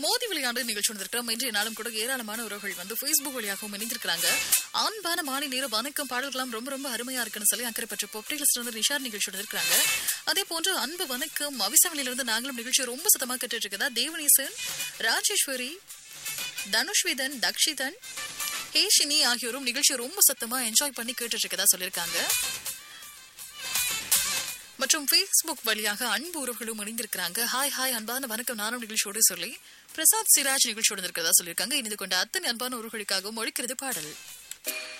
மோதி விளையாண்டு நிகழ்ச்சி வந்திருக்கிறோம் இன்றைய நாளும் கூட ஏராளமான உறவுகள் வந்து Facebook வழியாகவும் இணைந்திருக்கிறாங்க ஆண்பான மாலை நேர வணக்கம் பாடல்களாம் ரொம்ப ரொம்ப அருமையா இருக்குன்னு சொல்லி அக்கறை பற்றி பொப்டிலிஸ்ட் வந்து நிஷார் நிகழ்ச்சி வந்திருக்கிறாங்க அதே போன்று அன்பு வணக்கம் அவிசவனிலிருந்து நாங்களும் நிகழ்ச்சி ரொம்ப சத்தமா கேட்டுட்டு இருக்கதா தேவனேசன் ராஜேஸ்வரி தனுஷ்விதன் தக்ஷிதன் ஹேஷினி ஆகியோரும் நிகழ்ச்சியை ரொம்ப சத்தமா என்ஜாய் பண்ணி கேட்டுட்டு இருக்கதா சொல்லியிருக்காங்க மற்றும் ஃபேஸ்புக் வழியாக அன்பு உறவுகளும் இணைந்திருக்கிறாங்க ஹாய் ஹாய் அன்பான வணக்கம் நானும் நிகழ்ச்சியோடு சொல்லி பிரசாத் சிராஜ் நிகழ்ச்சியோடு இருக்கிறதா சொல்லியிருக்காங்க இணைந்து கொண்ட அத்தனை அன்பான உறவுகளுக்காகவும் ஒழிக்கிறது பாடல்